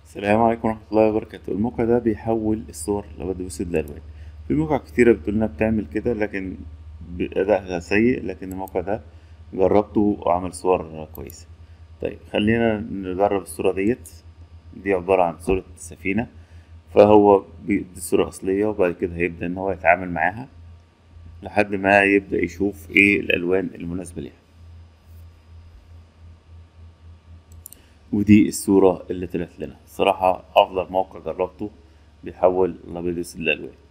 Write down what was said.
السلام عليكم ورحمة الله وبركاته الموقع ده بيحول الصور الأبيض والأسود لألوان في مواقع كتيرة بتقول إنها بتعمل كده لكن بأدائها سيء لكن الموقع ده جربته وعمل صور كويسة طيب خلينا نجرب الصورة ديت دي عبارة عن صورة سفينة فهو بيدي صورة أصلية وبعد كده هيبدأ إن هو يتعامل معاها لحد ما يبدأ يشوف إيه الألوان المناسبة ليها ودي الصورة اللي طلعت لنا صراحة أفضل موقع جربته بيحول الأبيض والأسود لألوان